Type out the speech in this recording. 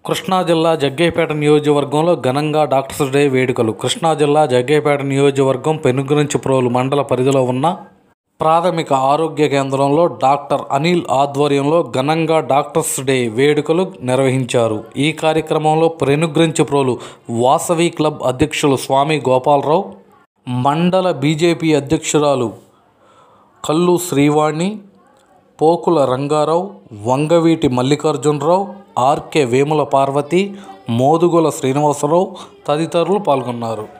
కృష్ణా జిల్లా జగ్గయ్యపేట నియోజకవర్గంలో ఘనంగా డాక్టర్స్ డే వేడుకలు కృష్ణా జిల్లా జగ్గయ్యపేట నియోజకవర్గం పెనుగురించిప్రోలు మండల పరిధిలో ఉన్న ప్రాథమిక ఆరోగ్య కేంద్రంలో డాక్టర్ అనిల్ ఆధ్వర్యంలో ఘనంగా డాక్టర్స్ డే వేడుకలు నిర్వహించారు ఈ కార్యక్రమంలో పెనుగ్రించిప్రోలు వాసవి క్లబ్ అధ్యక్షులు స్వామి గోపాలరావు మండల బీజేపీ అధ్యక్షురాలు కల్లు శ్రీవాణి పోకుల రంగారావు వంగవీటి మల్లికార్జునరావు ఆర్కే వేముల పార్వతి మోదుగుల శ్రీనివాసరావు తదితరులు పాల్గొన్నారు